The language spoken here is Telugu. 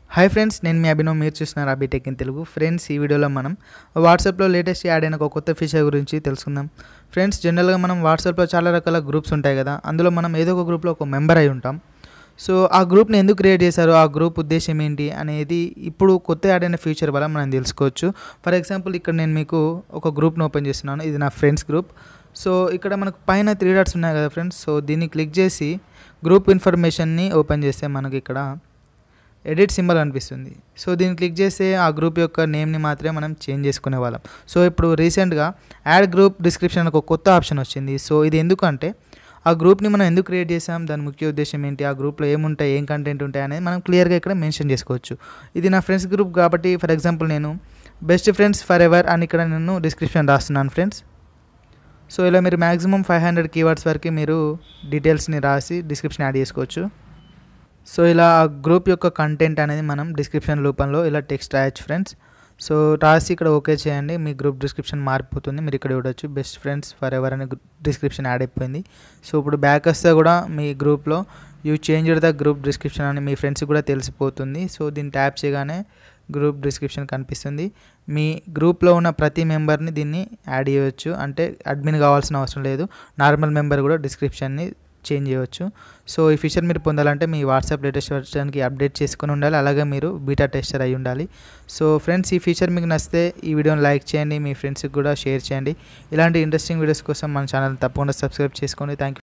హాయ్ ఫ్రెండ్స్ నేను మీ అభినవ్ మీరు చూస్తున్నారు అభిటెక్ ఇన్ తెలుగు ఫ్రెండ్స్ ఈ వీడియోలో మనం వాట్సాప్లో లేటెస్ట్ యాడ్ అయిన ఒక కొత్త ఫీచర్ గురించి తెలుసుకుందాం ఫ్రెండ్స్ జనరల్గా మనం వాట్సాప్లో చాలా రకాల గ్రూప్స్ ఉంటాయి కదా అందులో మనం ఏదో ఒక గ్రూప్లో ఒక మెంబర్ అయి ఉంటాం సో ఆ గ్రూప్ని ఎందుకు క్రియేట్ చేశారు ఆ గ్రూప్ ఉద్దేశం ఏంటి అనేది ఇప్పుడు కొత్త యాడ్ అయిన ఫీచర్ వల్ల మనం తెలుసుకోవచ్చు ఫర్ ఎగ్జాంపుల్ ఇక్కడ నేను మీకు ఒక గ్రూప్ని ఓపెన్ చేస్తున్నాను ఇది నా ఫ్రెండ్స్ గ్రూప్ సో ఇక్కడ మనకు పైన త్రీ డాట్స్ ఉన్నాయి కదా ఫ్రెండ్స్ సో దీన్ని క్లిక్ చేసి గ్రూప్ ఇన్ఫర్మేషన్ని ఓపెన్ చేస్తే మనకి ఇక్కడ ఎడిట్ సింబల్ అనిపిస్తుంది సో దీన్ని క్లిక్ చేస్తే ఆ గ్రూప్ యొక్క నేమ్ని మాత్రమే మనం చేంజ్ చేసుకునే వాళ్ళం సో ఇప్పుడు రీసెంట్గా యాడ్ గ్రూప్ డిస్క్రిప్షన్ ఒక కొత్త ఆప్షన్ వచ్చింది సో ఇది ఎందుకంటే ఆ గ్రూప్ని మనం ఎందుకు క్రియేట్ చేసాం దాని ముఖ్య ఉద్దేశం ఏంటి ఆ గ్రూప్లో ఏముంటాయి ఏం కంటెంట్ ఉంటాయి అనేది మనం క్లియర్గా ఇక్కడ మెన్షన్ చేసుకోవచ్చు ఇది నా ఫ్రెండ్స్ గ్రూప్ కాబట్టి ఫర్ ఎగ్జాంపుల్ నేను బెస్ట్ ఫ్రెండ్స్ ఫర్ ఎవర్ అని ఇక్కడ నేను డిస్క్రిప్షన్ రాస్తున్నాను ఫ్రెండ్స్ సో ఇలా మీరు మ్యాక్సిమం ఫైవ్ హండ్రెడ్ కీవర్డ్స్ వరకు మీరు డీటెయిల్స్ని రాసి డిస్క్రిప్షన్ యాడ్ చేసుకోవచ్చు సో ఇలా ఆ గ్రూప్ యొక్క కంటెంట్ అనేది మనం డిస్క్రిప్షన్ రూపంలో ఇలా టెక్స్ట్ రాయొచ్చు ఫ్రెండ్స్ సో రాసి ఇక్కడ ఓకే చేయండి మీ గ్రూప్ డిస్క్రిప్షన్ మారిపోతుంది మీరు ఇక్కడ చూడొచ్చు బెస్ట్ ఫ్రెండ్స్ ఫర్ ఎవర్ అనే డిస్క్రిప్షన్ యాడ్ అయిపోయింది సో ఇప్పుడు బ్యాక్ వస్తే కూడా మీ గ్రూప్లో you change the group description అని మీ ఫ్రెండ్స్కి కూడా తెలిసిపోతుంది సో దీన్ని ట్యాప్ చేయగానే గ్రూప్ డిస్క్రిప్షన్ కనిపిస్తుంది మీ గ్రూప్లో ఉన్న ప్రతి మెంబర్ని దీన్ని యాడ్ చేయవచ్చు అంటే అడ్మిన్ కావాల్సిన అవసరం లేదు నార్మల్ మెంబర్ కూడా డిస్క్రిప్షన్ని చేంజ్ చేయవచ్చు సో ఈ ఫీచర్ మీరు పొందాలంటే మీ వాట్సాప్ లేటెస్ట్ వర్షన్కి అప్డేట్ చేసుకుని ఉండాలి అలాగే మీరు బీటా టెస్టర్ అయి ఉండాలి సో ఫ్రెండ్స్ ఈ ఫీచర్ మీకు నచ్చితే ఈ వీడియోని లైక్ చేయండి మీ ఫ్రెండ్స్కి కూడా షేర్ చేయండి ఇలాంటి ఇంట్రెస్టింగ్ వీడియోస్ కోసం మన ఛానల్ తప్పకుండా సబ్స్క్రైబ్ చేసుకోండి థ్యాంక్